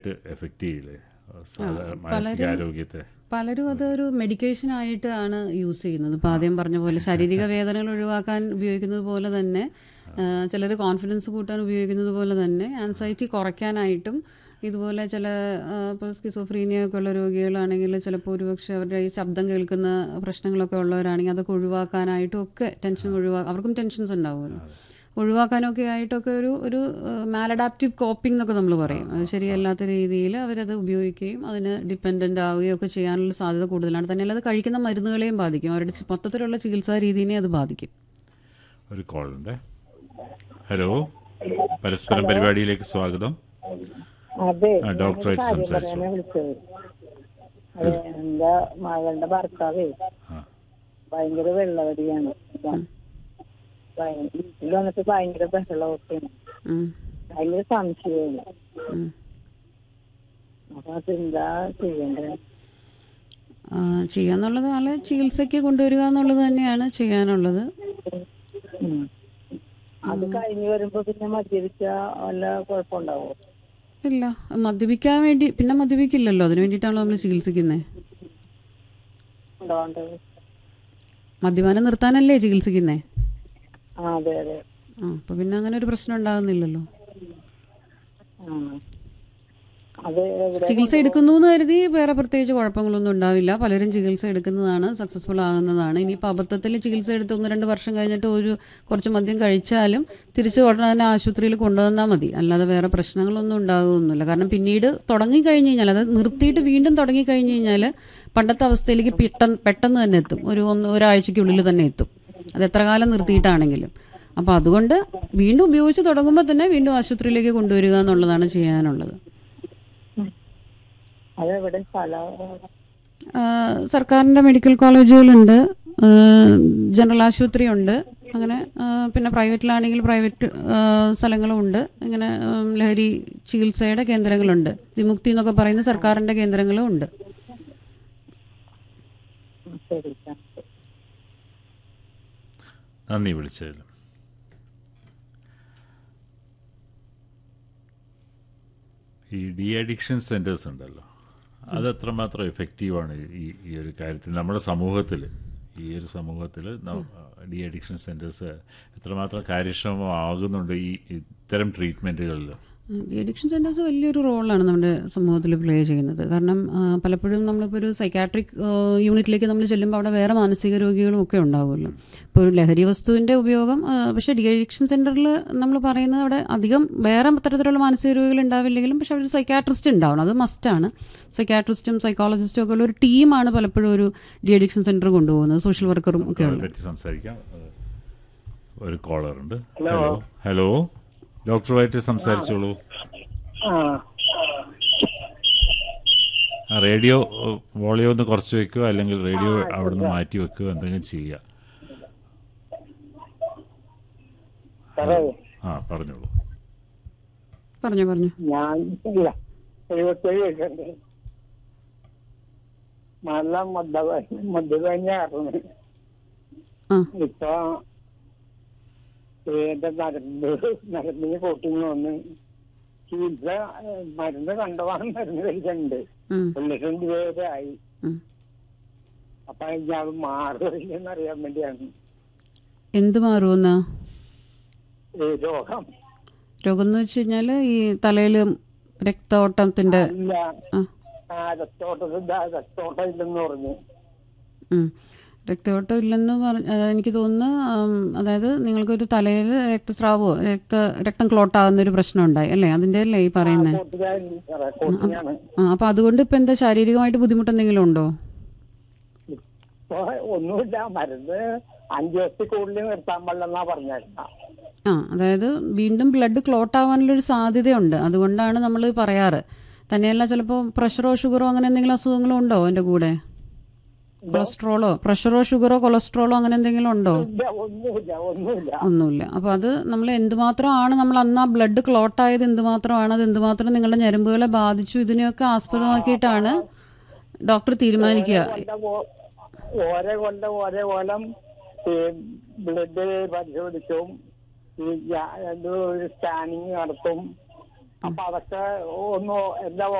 Effect ചെയ്യില്ലേ സാധാ- മാനസികാരോഗ്യത്തെ പലരും അതൊരു മെഡിക്കേഷൻ ആയിട്ടാണ് യൂസ് ചെയ്യുന്നത് ഇപ്പം ആദ്യം പറഞ്ഞ പോലെ ശാരീരിക വേദനകൾ ഒഴിവാക്കാൻ ഉപയോഗിക്കുന്നത് പോലെ തന്നെ ചിലർ കോൺഫിഡൻസ് കൂട്ടാൻ ഉപയോഗിക്കുന്നത് പോലെ തന്നെ ആൻസൈറ്റി കുറയ്ക്കാനായിട്ടും ഇതുപോലെ ചില ഇപ്പോൾ സ്കിസോഫ്രീനിയ ഒക്കെ ഉള്ള രോഗികളാണെങ്കിൽ ചിലപ്പോൾ ഒരുപക്ഷെ അവരുടെ ഈ ശബ്ദം കേൾക്കുന്ന പ്രശ്നങ്ങളൊക്കെ ഉള്ളവരാണെങ്കിൽ അതൊക്കെ ഒഴിവാക്കാനായിട്ടും ഒക്കെ ടെൻഷൻ ഒഴിവാ അവർക്കും ടെൻഷൻസ് ഉണ്ടാവുമല്ലോ ഒഴിവാക്കാനൊക്കെ ആയിട്ടൊക്കെ ഒരു ഒരു മാലഡാപ്റ്റീവ് കോപ്പിംഗ് എന്നൊക്കെ നമ്മൾ പറയും അത് ശരിയല്ലാത്ത രീതിയിൽ അവരത് ഉപയോഗിക്കുകയും അതിന് ഡിപ്പെൻഡൻ്റ് ആവുകയും ഒക്കെ ചെയ്യാനുള്ള സാധ്യത കൂടുതലാണ് തന്നെയല്ല അത് കഴിക്കുന്ന മരുന്നുകളെയും ബാധിക്കും അവരുടെ ചി- മൊത്തത്തിലുള്ള ചികിത്സാ രീതിനെ അത് ബാധിക്കും ഒരു കോൾ ഉണ്ട് ഹലോ പരസ്പരം പരിപാടിയിലേക്ക് സ്വാഗതം അതെ ആ, ഡോക്ടറായിട്ട് കാര്യം സംസാരിച്ചു. പറയാനാ വിളിച്ചത് അത് എന്റെ മകളുടെ ഭർത്താവേ ആ ഭയങ്കര വെള്ളവടിയാണ് ഭയ- വീട്ടിൽ വന്നിട്ട് ഭയങ്കര ബഹളമൊക്കെയാണ് ഉം. ഭയങ്കര സംശയമാണ് ഉം. അപ്പൊ അതെന്താ ചെയ്യേണ്ടത് ആ, ചെയ്യാന്നുള്ളത് ആളെ ചികിത്സയ്ക്ക് കൊണ്ടുവരിക എന്നുള്ളത് തന്നെയാണ് ചെയ്യാനുള്ളത് ഉം. അത് കഴിഞ്ഞ് വരുമ്പോ പിന്നെ മദ്യപിച്ച വല്ല കുഴപ്പമുണ്ടാവോ ഇല്ല മദ്യപിക്കാൻ വേണ്ടി പിന്നെ മദ്യപിക്കില്ലല്ലോ അതിന് വേണ്ടിയിട്ടാണല്ലോ നമ്മൾ ചികിത്സിക്കുന്നത് ഉണ്ടാവേണ്ടത് മദ്യപാനം നിർത്താനല്ലേ ചികിത്സിക്കുന്നേ ആ അതെ അതെ ആ അപ്പോൾ പിന്നെ അങ്ങനെ ഒരു പ്രശ്നം ഉണ്ടാകുന്നില്ലല്ലോ ആ അത് എവിടെ ചികിത്സ എടുക്കുന്നു എന്ന് കരുതി വേറെ പ്രത്യേകിച്ച് കുഴപ്പങ്ങളൊന്നും ഉണ്ടാവില്ല പലരും ചികിത്സ എടുക്കുന്നതാണ് സക്സസ്ഫുൾ ആകുന്നതാണ് ഇനിയിപ്പോൾ അബദ്ധത്തിൽ ചികിത്സ എടുത്ത് ഒന്ന് രണ്ട് വർഷം കഴിഞ്ഞിട്ട് ഒരു കുറച്ച് മദ്യം കഴിച്ചാലും തിരിച്ച് ഉടനെ തന്നെ ആശുപത്രിയിൽ കൊണ്ടുവന്നാൽ മതി അല്ലാതെ വേറെ പ്രശ്നങ്ങളൊന്നും ഉണ്ടാകുമൊന്നുമില്ല കാരണം പിന്നീട് തുടങ്ങി കഴിഞ്ഞ് കഴിഞ്ഞാൽ അത് നിർത്തിയിട്ട് വീണ്ടും തുടങ്ങി കഴിഞ്ഞ് കഴിഞ്ഞാൽ പണ്ടത്തെ അവസ്ഥയിലേക്ക് പെട്ടെന്ന് പെട്ടെന്ന് തന്നെ എത്തും ഒരു ഒന്ന് ഒരാഴ്ചയ്ക്കുള്ളിൽ തന്നെ എത്തും അത് എത്ര കാലം നിർത്തിയിട്ടാണെങ്കിലും അപ്പോൾ അതുകൊണ്ട് വീണ്ടും ഉപയോഗിച്ച് തുടങ്ങുമ്പോൾ തന്നെ വീണ്ടും ആശുപത്രിയിലേക്ക് കൊണ്ടുവരിക എന്നുള്ളതാണ് ചെയ്യാനുള്ളത് അതെവിടെ സ്ഥലം ആ, സർക്കാരിൻ്റെ മെഡിക്കൽ കോളേജുകളുണ്ട് ആ, ജനറൽ ആശുപത്രി ഉണ്ട് അങ്ങനെ ആ, പിന്നെ പ്രൈവറ്റിലാണെങ്കിൽ പ്രൈവറ്റ് ആ, സ്ഥലങ്ങളും ഉണ്ട് ഇങ്ങനെ ഉം, ലഹരി ചികിത്സയുടെ കേന്ദ്രങ്ങളുണ്ട് വിമുക്തി എന്നൊക്കെ പറയുന്ന സർക്കാരിൻ്റെ കേന്ദ്രങ്ങളും ഉണ്ട് ശരി നന്ദി വിളിച്ചതിൽ ഈ ഡി അഡിക്ഷൻ സെൻറ്റേഴ്സ് ഉണ്ടല്ലോ അത് എത്രമാത്രം എഫക്റ്റീവാണ് ഈ ഈ ഒരു കാര്യത്തിൽ നമ്മുടെ സമൂഹത്തിൽ ഈ ഒരു സമൂഹത്തിൽ ഡി അഡിക്ഷൻ സെൻറ്റേഴ്സ് എത്രമാത്രം കാര്യക്ഷമമാകുന്നുണ്ട് ഈ ഇത്തരം ട്രീറ്റ്മെൻറ്റുകളിൽ ഡി അഡിക്ഷൻ സെൻറ്റേഴ്സ് വലിയൊരു റോളാണ് നമ്മുടെ സമൂഹത്തിൽ പ്ലേ ചെയ്യുന്നത് കാരണം ആ, പലപ്പോഴും നമ്മളിപ്പോൾ ഒരു സൈക്കാട്രിക് യൂണിറ്റിലേക്ക് നമ്മൾ ചെല്ലുമ്പോൾ അവിടെ വേറെ മാനസിക രോഗികളും ഒക്കെ ഉണ്ടാവുമല്ലോ ഇപ്പോൾ ഒരു ലഹരി വസ്തുവിൻ്റെ ഉപയോഗം ആ, പക്ഷേ ഡി അഡിക്ഷൻ സെൻറ്ററിൽ നമ്മൾ പറയുന്നത് അവിടെ അധികം വേറെ തരത്തിലുള്ള മാനസിക രോഗികൾ ഉണ്ടാവില്ലെങ്കിലും പക്ഷേ അവിടെ ഒരു സൈക്കാട്രിസ്റ്റ് ഉണ്ടാവണം അത് മസ്റ്റാണ് സൈക്കാട്രിസ്റ്റും സൈക്കോളജിസ്റ്റും ഒക്കെ ഉള്ള ഒരു ടീമാണ് പലപ്പോഴും ഒരു ഡി അഡിക്ഷൻ സെൻറ്റർ കൊണ്ടുപോകുന്നത് സോഷ്യൽ വർക്കറും ഒക്കെ ഉള്ളത് പറ്റി സംസാരിക്കാം ഒരു കോളർ ഉണ്ട് ഹലോ ഹലോ ഡോക്ടറുമായിട്ട് സംസാരിച്ചോളൂ ആ ആ റേഡിയോ വോളിയോ ഒന്ന് കുറച്ച് വെക്കുക അല്ലെങ്കിൽ റേഡിയോ അവിടെ നിന്ന് മാറ്റി വെക്കുക എന്തെങ്കിലും ചെയ്യുക സാറേ ആ പറഞ്ഞോളൂ പറഞ്ഞു പറഞ്ഞു ഞാൻ ഇല്ല എഴുപത്തേഴ് വയസ്സുണ്ട് നല്ല മദ്യപാനി മദ്യപാനിയായിരുന്നു ആ ഇപ്പൊ എന്റെ നരമ്പ് നരമ്പിന് കോട്ടിങ് വന്ന് ചികിത്സ ഏഹ്, മരുന്ന് കണ്ടവാണ് മരുന്ന് കഴിക്കുന്നുണ്ട് ഉം, ഒരു ലക്ഷം രൂപ ആയി ഉം. അപ്പൊ ഞാൻ മാറില്ലെന്ന് അറിയാൻ വേണ്ടിയാണ് എന്ത് മാറുമെന്നാ ഈ രോഗം രോഗം എന്ന് വെച്ച് കഴിഞ്ഞാൽ ഈ തലയിൽ രക്തോട്ടത്തിൻ്റെ ഇല്ല ആ ആ രക്തോട്ടത്തിന്റെ രക്തോട്ടം ഇല്ലെന്ന് പറഞ്ഞു ഉം. രക്തയോട്ടം ഇല്ലെന്ന് പറഞ്ഞ എനിക്ക് തോന്നുന്നു ഉം, അതായത് നിങ്ങൾക്കൊരു തലയിൽ രക്തസ്രാവോ രക്ത രക്തം ക്ലോട്ട് ആകുന്ന ഒരു പ്രശ്നം ഉണ്ടായി അല്ലേ അതിൻ്റെ അല്ലേ ഈ പറയുന്നത് കോട്ടുകാരൻ സാറേ കോട്ടിങ്ങാണ് ആ അപ്പോൾ അതുകൊണ്ട് ഇപ്പം എന്താ ശാരീരികമായിട്ട് ബുദ്ധിമുട്ട് എന്തെങ്കിലും ഉണ്ടോ ഇപ്പൊ ഒന്നുമില്ല മരുന്ന് അഞ്ചു ദിവസത്തിൽ കൂടുതൽ നിർത്താൻ പാടില്ലെന്നാ പറഞ്ഞായിരുന്ന ആ അതായത് വീണ്ടും ബ്ലഡ് ക്ലോട്ട് ആവാനുള്ളൊരു സാധ്യതയുണ്ട് അതുകൊണ്ടാണ് നമ്മൾ പറയാറ് തന്നെയല്ല ചിലപ്പോൾ പ്രഷറോ ഷുഗറോ അങ്ങനെ എന്തെങ്കിലും അസുഖങ്ങളോ ഉണ്ടോ എൻ്റെ കൂടെ കൊളസ്ട്രോളോ പ്രഷറോ ഷുഗറോ കൊളസ്ട്രോളോ അങ്ങനെ എന്തെങ്കിലും ഉണ്ടോ ഇല്ല ഒന്നുമില്ല ഒന്നുമില്ല ഒന്നുമില്ല അപ്പോൾ അത് നമ്മൾ എന്തുമാത്രമാണ് നമ്മൾ അന്ന് ആ ബ്ലഡ് ക്ലോട്ട് ആയത് എന്തുമാത്രമാണ് അത് എന്തുമാത്രം നിങ്ങളുടെ ഞരമ്പുകളെ ബാധിച്ചു ഇതിനെയൊക്കെ ആസ്പദമാക്കിയിട്ടാണ് ഡോക്ടർ തീരുമാനിക്കുക കൊണ്ട ഓ- ഓരോ കൊണ്ട ഓരോ കൊല്ലം ഈ ബ്ലഡ് പരിശോധിക്കും ഈ ജാ- ഇത് ഒരു സ്കാനിങ് നടത്തും അപ്പൊ അതൊക്കെ ഒന്ന് എല്ലാ